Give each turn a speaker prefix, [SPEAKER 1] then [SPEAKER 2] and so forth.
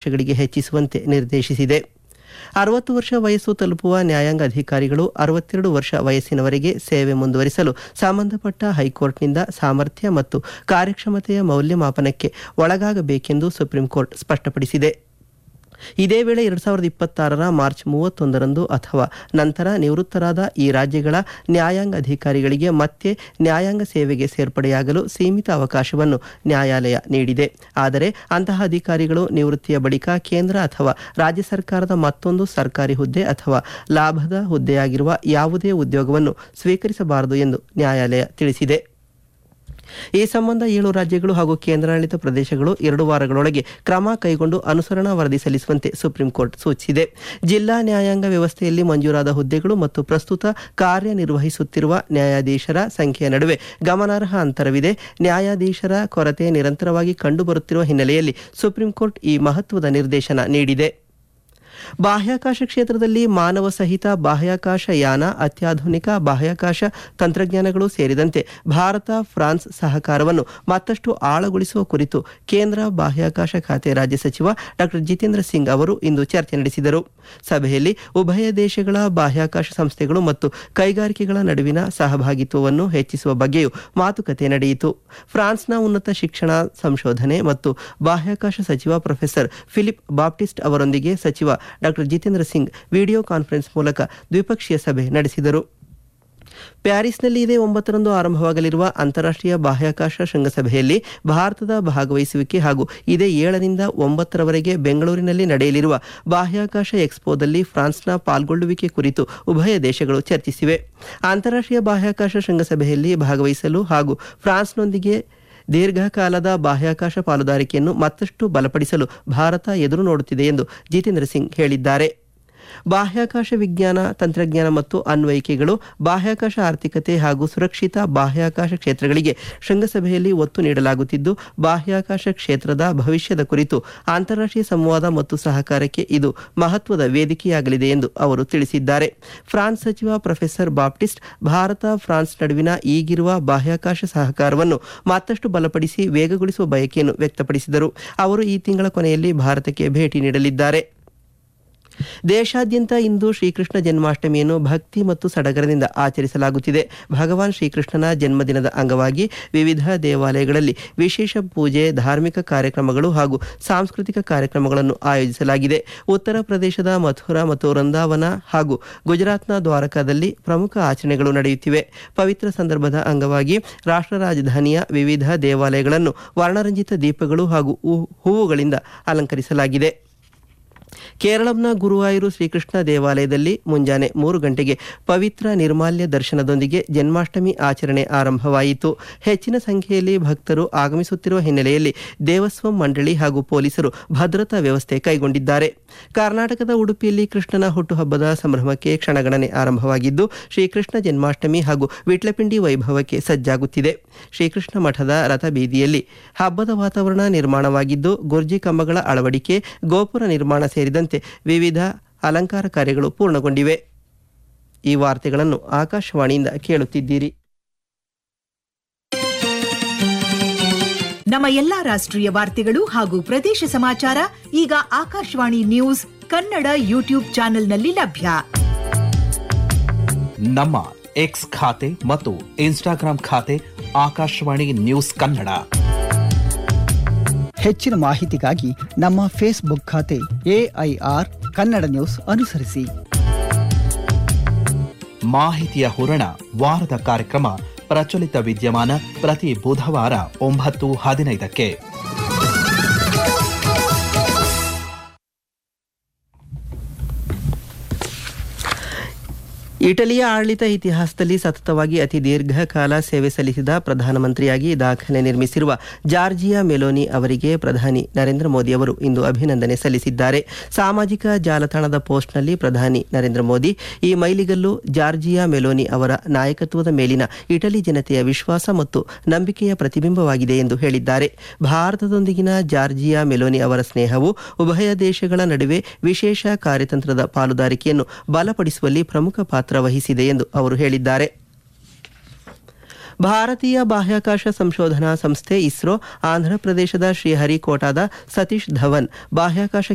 [SPEAKER 1] ವರ್ಷಗಳಿಗೆ ಹೆಚ್ಚಿಸುವಂತೆ ನಿರ್ದೇಶಿಸಿದೆ ಅರವತ್ತು ವರ್ಷ ವಯಸ್ಸು ತಲುಪುವ ನ್ಯಾಯಾಂಗ ಅಧಿಕಾರಿಗಳು ಅರವತ್ತೆರಡು ವರ್ಷ ವಯಸ್ಸಿನವರೆಗೆ ಸೇವೆ ಮುಂದುವರಿಸಲು ಸಂಬಂಧಪಟ್ಟ ಹೈಕೋರ್ಟ್ನಿಂದ ಸಾಮರ್ಥ್ಯ ಮತ್ತು ಕಾರ್ಯಕ್ಷಮತೆಯ ಮೌಲ್ಯಮಾಪನಕ್ಕೆ ಒಳಗಾಗಬೇಕೆಂದು ಸುಪ್ರೀಂ ಕೋರ್ಟ್ ಸ್ಪಷ್ಟಪಡಿಸಿದೆ ಇದೇ ವೇಳೆ ಎರಡ್ ಸಾವಿರದ ಇಪ್ಪತ್ತಾರರ ಮಾರ್ಚ್ ಮೂವತ್ತೊಂದರಂದು ಅಥವಾ ನಂತರ ನಿವೃತ್ತರಾದ ಈ ರಾಜ್ಯಗಳ ನ್ಯಾಯಾಂಗ ಅಧಿಕಾರಿಗಳಿಗೆ ಮತ್ತೆ ನ್ಯಾಯಾಂಗ ಸೇವೆಗೆ ಸೇರ್ಪಡೆಯಾಗಲು ಸೀಮಿತ ಅವಕಾಶವನ್ನು ನ್ಯಾಯಾಲಯ ನೀಡಿದೆ ಆದರೆ ಅಂತಹ ಅಧಿಕಾರಿಗಳು ನಿವೃತ್ತಿಯ ಬಳಿಕ ಕೇಂದ್ರ ಅಥವಾ ರಾಜ್ಯ ಸರ್ಕಾರದ ಮತ್ತೊಂದು ಸರ್ಕಾರಿ ಹುದ್ದೆ ಅಥವಾ ಲಾಭದ ಹುದ್ದೆಯಾಗಿರುವ ಯಾವುದೇ ಉದ್ಯೋಗವನ್ನು ಸ್ವೀಕರಿಸಬಾರದು ಎಂದು ನ್ಯಾಯಾಲಯ ತಿಳಿಸಿದೆ ಈ ಸಂಬಂಧ ಏಳು ರಾಜ್ಯಗಳು ಹಾಗೂ ಕೇಂದ್ರಾಡಳಿತ ಪ್ರದೇಶಗಳು ಎರಡು ವಾರಗಳೊಳಗೆ ಕ್ರಮ ಕೈಗೊಂಡು ಅನುಸರಣಾ ವರದಿ ಸಲ್ಲಿಸುವಂತೆ ಸುಪ್ರೀಂ ಕೋರ್ಟ್ ಸೂಚಿಸಿದೆ ಜಿಲ್ಲಾ ನ್ಯಾಯಾಂಗ ವ್ಯವಸ್ಥೆಯಲ್ಲಿ ಮಂಜೂರಾದ ಹುದ್ದೆಗಳು ಮತ್ತು ಪ್ರಸ್ತುತ ಕಾರ್ಯನಿರ್ವಹಿಸುತ್ತಿರುವ ನ್ಯಾಯಾಧೀಶರ ಸಂಖ್ಯೆಯ ನಡುವೆ ಗಮನಾರ್ಹ ಅಂತರವಿದೆ ನ್ಯಾಯಾಧೀಶರ ಕೊರತೆ ನಿರಂತರವಾಗಿ ಕಂಡುಬರುತ್ತಿರುವ ಹಿನ್ನೆಲೆಯಲ್ಲಿ ಸುಪ್ರೀಂ ಕೋರ್ಟ್ ಈ ಮಹತ್ವದ ನಿರ್ದೇಶನ ನೀಡಿದೆ ಬಾಹ್ಯಾಕಾಶ ಕ್ಷೇತ್ರದಲ್ಲಿ ಮಾನವ ಸಹಿತ ಬಾಹ್ಯಾಕಾಶ ಯಾನ ಅತ್ಯಾಧುನಿಕ ಬಾಹ್ಯಾಕಾಶ ತಂತ್ರಜ್ಞಾನಗಳು ಸೇರಿದಂತೆ ಭಾರತ ಫ್ರಾನ್ಸ್ ಸಹಕಾರವನ್ನು ಮತ್ತಷ್ಟು ಆಳಗೊಳಿಸುವ ಕುರಿತು ಕೇಂದ್ರ ಬಾಹ್ಯಾಕಾಶ ಖಾತೆ ರಾಜ್ಯ ಸಚಿವ ಡಾಕ್ಟರ್ ಜಿತೇಂದ್ರ ಸಿಂಗ್ ಅವರು ಇಂದು ಚರ್ಚೆ ನಡೆಸಿದರು ಸಭೆಯಲ್ಲಿ ಉಭಯ ದೇಶಗಳ ಬಾಹ್ಯಾಕಾಶ ಸಂಸ್ಥೆಗಳು ಮತ್ತು ಕೈಗಾರಿಕೆಗಳ ನಡುವಿನ ಸಹಭಾಗಿತ್ವವನ್ನು ಹೆಚ್ಚಿಸುವ ಬಗ್ಗೆಯೂ ಮಾತುಕತೆ ನಡೆಯಿತು ಫ್ರಾನ್ಸ್ನ ಉನ್ನತ ಶಿಕ್ಷಣ ಸಂಶೋಧನೆ ಮತ್ತು ಬಾಹ್ಯಾಕಾಶ ಸಚಿವ ಪ್ರೊಫೆಸರ್ ಫಿಲಿಪ್ ಬಾಪ್ಟಿಸ್ಟ್ ಅವರೊಂದಿಗೆ ಸಚಿವ doctor Jitendra Singh video conference ಮೂಲಕ ದ್ವಿಪಕ್ಷೀಯ ಸಭೆ ನಡೆಸಿದರು ಪ್ಯಾರಿಸ್ನಲ್ಲಿ ಇದೇ ಒಂಬತ್ತರಂದು ಆರಂಭವಾಗಲಿರುವ ಅಂತಾರಾಷ್ಟ್ರೀಯ ಬಾಹ್ಯಾಕಾಶ ಶೃಂಗಸಭೆಯಲ್ಲಿ ಭಾರತದ ಭಾಗವಹಿಸುವಿಕೆ ಹಾಗೂ ಇದೇ ಏಳರಿಂದ ಒಂಬತ್ತರವರೆಗೆ ಬೆಂಗಳೂರಿನಲ್ಲಿ ನಡೆಯಲಿರುವ ಬಾಹ್ಯಾಕಾಶ ಎಕ್ಸ್ಪೋದಲ್ಲಿ ಫ್ರಾನ್ಸ್ನ ಪಾಲ್ಗೊಳ್ಳುವಿಕೆ ಕುರಿತು ಉಭಯ ದೇಶಗಳು ಚರ್ಚಿಸಿವೆ ಅಂತಾರಾಷ್ಟ್ರೀಯ ಬಾಹ್ಯಾಕಾಶ ಶೃಂಗಸಭೆಯಲ್ಲಿ ಭಾಗವಹಿಸಲು ಹಾಗೂ ಫ್ರಾನ್ಸ್ನೊಂದಿಗೆ ದೀರ್ಘಕಾಲದ ಬಾಹ್ಯಾಕಾಶ ಪಾಲುದಾರಿಕೆಯನ್ನು ಮತ್ತಷ್ಟು ಬಲಪಡಿಸಲು ಭಾರತ ಎದುರು ನೋಡುತ್ತಿದೆ ಎಂದು ಜಿತೇಂದ್ರ ಸಿಂಗ್ ಹೇಳಿದ್ದಾರೆ ಬಾಹ್ಯಾಕಾಶ ವಿಜ್ಞಾನ ತಂತ್ರಜ್ಞಾನ ಮತ್ತು ಅನ್ವಯಿಕೆಗಳು ಬಾಹ್ಯಾಕಾಶ ಆರ್ಥಿಕತೆ ಹಾಗೂ ಸುರಕ್ಷಿತ ಬಾಹ್ಯಾಕಾಶ ಕ್ಷೇತ್ರಗಳಿಗೆ ಶೃಂಗಸಭೆಯಲ್ಲಿ ಒತ್ತು ನೀಡಲಾಗುತ್ತಿದ್ದು ಬಾಹ್ಯಾಕಾಶ ಕ್ಷೇತ್ರದ ಭವಿಷ್ಯದ ಕುರಿತು ಅಂತಾರಾಷ್ಟ್ರೀಯ ಸಂವಾದ ಮತ್ತು ಸಹಕಾರಕ್ಕೆ ಇದು ಮಹತ್ವದ ವೇದಿಕೆಯಾಗಲಿದೆ ಎಂದು ಅವರು ತಿಳಿಸಿದ್ದಾರೆ ಫ್ರಾನ್ಸ್ ಸಚಿವ ಪ್ರೊಫೆಸರ್ ಬಾಪ್ಟಿಸ್ಟ್ ಭಾರತ ಫ್ರಾನ್ಸ್ ನಡುವಿನ ಈಗಿರುವ ಬಾಹ್ಯಾಕಾಶ ಸಹಕಾರವನ್ನು ಮತ್ತಷ್ಟು ಬಲಪಡಿಸಿ ವೇಗಗೊಳಿಸುವ ಬಯಕೆಯನ್ನು ವ್ಯಕ್ತಪಡಿಸಿದರು ಅವರು ಈ ತಿಂಗಳ ಕೊನೆಯಲ್ಲಿ ಭಾರತಕ್ಕೆ ಭೇಟಿ ನೀಡಲಿದ್ದಾರೆ ದೇಶಾದ್ಯಂತ ಇಂದು ಶ್ರೀಕೃಷ್ಣ ಜನ್ಮಾಷ್ಟಮಿಯನ್ನು ಭಕ್ತಿ ಮತ್ತು ಸಡಗರದಿಂದ ಆಚರಿಸಲಾಗುತ್ತಿದೆ ಭಗವಾನ್ ಶ್ರೀಕೃಷ್ಣನ ಜನ್ಮದಿನದ ಅಂಗವಾಗಿ ವಿವಿಧ ದೇವಾಲಯಗಳಲ್ಲಿ ವಿಶೇಷ ಪೂಜೆ ಧಾರ್ಮಿಕ ಕಾರ್ಯಕ್ರಮಗಳು ಹಾಗೂ ಸಾಂಸ್ಕೃತಿಕ ಕಾರ್ಯಕ್ರಮಗಳನ್ನು ಆಯೋಜಿಸಲಾಗಿದೆ ಉತ್ತರ ಪ್ರದೇಶದ ಮಥುರಾ ಮತ್ತು ವೃಂದಾವನ ಹಾಗೂ ಗುಜರಾತ್ನ ದ್ವಾರಕಾದಲ್ಲಿ ಪ್ರಮುಖ ಆಚರಣೆಗಳು ನಡೆಯುತ್ತಿವೆ ಪವಿತ್ರ ಸಂದರ್ಭದ ಅಂಗವಾಗಿ ರಾಷ್ಟ್ರ ರಾಜಧಾನಿಯ ವಿವಿಧ ದೇವಾಲಯಗಳನ್ನು ವರ್ಣರಂಜಿತ ದೀಪಗಳು ಹಾಗೂ ಹೂ- ಹೂವುಗಳಿಂದ ಅಲಂಕರಿಸಲಾಗಿದೆ ಕೇರಳಂನ ಗುರುವಾಯೂರು ಶ್ರೀಕೃಷ್ಣ ದೇವಾಲಯದಲ್ಲಿ ಮುಂಜಾನೆ ಮೂರು ಗಂಟೆಗೆ ಪವಿತ್ರ ನಿರ್ಮಾಲ್ಯ ದರ್ಶನದೊಂದಿಗೆ ಜನ್ಮಾಷ್ಟಮಿ ಆಚರಣೆ ಆರಂಭವಾಯಿತು ಹೆಚ್ಚಿನ ಸಂಖ್ಯೆಯಲ್ಲಿ ಭಕ್ತರು ಆಗಮಿಸುತ್ತಿರುವ ಹಿನ್ನೆಲೆಯಲ್ಲಿ ದೇವಸ್ವಂ ಮಂಡಳಿ ಹಾಗೂ ಪೊಲೀಸರು ಭದ್ರತಾ ವ್ಯವಸ್ಥೆ ಕೈಗೊಂಡಿದ್ದಾರೆ ಕರ್ನಾಟಕದ ಉಡುಪಿಯಲ್ಲಿ ಕೃಷ್ಣನ ಹುಟ್ಟುಹಬ್ಬದ ಸಂಭ್ರಮಕ್ಕೆ ಕ್ಷಣಗಣನೆ ಆರಂಭವಾಗಿದ್ದು ಶ್ರೀಕೃಷ್ಣ ಜನ್ಮಾಷ್ಟಮಿ ಹಾಗೂ ವಿಟ್ಲಪಿಂಡಿ ವೈಭವಕ್ಕೆ ಸಜ್ಜಾಗುತ್ತಿದೆ ಶ್ರೀಕೃಷ್ಣ ಮಠದ ರಥಬೀದಿಯಲ್ಲಿ ಹಬ್ಬದ ವಾತಾವರಣ ನಿರ್ಮಾಣವಾಗಿದ್ದು ಗುರ್ಜಿ ಕಂಬಗಳ ಅಳವಡಿಕೆ ಗೋಪುರ ನಿರ್ಮಾಣ ಸೇರಿದಂತೆ ವಿವಿಧ ಅಲಂಕಾರ ಕಾರ್ಯಗಳು ಪೂರ್ಣಗೊಂಡಿವೆ ಈ ವಾರ್ತೆಗಳನ್ನು ಆಕಾಶವಾಣಿಯಿಂದ ಕೇಳುತ್ತಿದ್ದೀರಿ
[SPEAKER 2] ನಮ್ಮ ಎಲ್ಲಾ ರಾಷ್ಟ್ರೀಯ ವಾರ್ತೆಗಳು ಹಾಗೂ ಪ್ರದೇಶ ಸಮಾಚಾರ ಈಗ ಆಕಾಶವಾಣಿ ನ್ಯೂಸ್ ಕನ್ನಡ ಯೂಟ್ಯೂಬ್ ಚಾನೆಲ್ನಲ್ಲಿ ಲಭ್ಯ
[SPEAKER 3] ನಮ್ಮ ಎಕ್ಸ್ ಖಾತೆ ಮತ್ತು ಇನ್ಸ್ಟಾಗ್ರಾಂ ಖಾತೆ ಆಕಾಶವಾಣಿ ನ್ಯೂಸ್ ಕನ್ನಡ
[SPEAKER 4] ಹೆಚ್ಚಿನ ಮಾಹಿತಿಗಾಗಿ ನಮ್ಮ ಫೇಸ್ಬುಕ್ ಖಾತೆ ಎಐಆರ್ ಕನ್ನಡ ನ್ಯೂಸ್ ಅನುಸರಿಸಿ
[SPEAKER 3] ಮಾಹಿತಿಯ ಹೂರಣ ವಾರದ ಕಾರ್ಯಕ್ರಮ ಪ್ರಚಲಿತ ವಿದ್ಯಮಾನ ಪ್ರತಿ ಬುಧವಾರ ಒಂಬತ್ತು ಹದಿನೈದಕ್ಕೆ
[SPEAKER 1] ಇಟಲಿಯ ಆಡಳಿತ ಇತಿಹಾಸದಲ್ಲಿ ಸತತವಾಗಿ ಅತಿ ದೀರ್ಘಕಾಲ ಸೇವೆ ಸಲ್ಲಿಸಿದ ಪ್ರಧಾನಮಂತ್ರಿಯಾಗಿ ದಾಖಲೆ ನಿರ್ಮಿಸಿರುವ ಜಾರ್ಜಿಯಾ ಮೆಲೋನಿ ಅವರಿಗೆ ಪ್ರಧಾನಿ ನರೇಂದ್ರ ಮೋದಿ ಅವರು ಇಂದು ಅಭಿನಂದನೆ ಸಲ್ಲಿಸಿದ್ದಾರೆ ಸಾಮಾಜಿಕ ಜಾಲತಾಣದ ಪೋಸ್ಟ್ನಲ್ಲಿ ಪ್ರಧಾನಿ ನರೇಂದ್ರ ಮೋದಿ ಈ ಮೈಲಿಗಲ್ಲು ಜಾರ್ಜಿಯಾ ಮೆಲೋನಿ ಅವರ ನಾಯಕತ್ವದ ಮೇಲಿನ ಇಟಲಿ ಜನತೆಯ ವಿಶ್ವಾಸ ಮತ್ತು ನಂಬಿಕೆಯ ಪ್ರತಿಬಿಂಬವಾಗಿದೆ ಎಂದು ಹೇಳಿದ್ದಾರೆ ಭಾರತದೊಂದಿಗಿನ ಜಾರ್ಜಿಯಾ ಮೆಲೋನಿ ಅವರ ಸ್ನೇಹವು ಉಭಯ ದೇಶಗಳ ನಡುವೆ ವಿಶೇಷ ಕಾರ್ಯತಂತ್ರದ ಪಾಲುದಾರಿಕೆಯನ್ನು ಬಲಪಡಿಸುವಲ್ಲಿ ಪ್ರಮುಖ ಪಾತ್ರ ವಹಿಸಿದೆ ಎಂದು ಅವರು ಹೇಳಿದ್ದಾರೆ ಭಾರತೀಯ ಬಾಹ್ಯಾಕಾಶ ಸಂಶೋಧನಾ ಸಂಸ್ಥೆ ಇಸ್ರೋ ಆಂಧ್ರಪ್ರದೇಶದ ಶ್ರೀಹರಿಕೋಟಾದ ಸತೀಶ್ ಧವನ್ ಬಾಹ್ಯಾಕಾಶ